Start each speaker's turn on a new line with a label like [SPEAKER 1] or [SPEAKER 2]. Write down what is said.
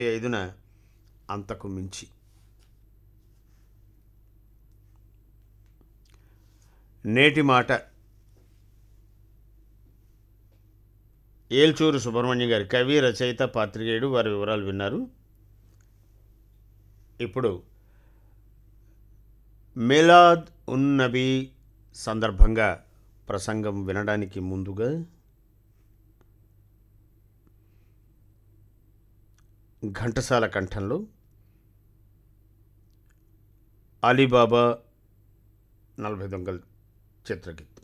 [SPEAKER 1] ఐదున అంతకు మించి నేటి మాట ఏల్చూరు సుబ్రహ్మణ్యం గారి కవి రచయిత పాత్రికేయుడు వారి వివరాలు విన్నారు ఇప్పుడు మిలాద్ ఉన్ నబీ సందర్భంగా ప్రసంగం వినడానికి ముందుగా ఘంటసాల కంఠంలో అలీబాబా నలభై దొంగల్ చిత్రగీతం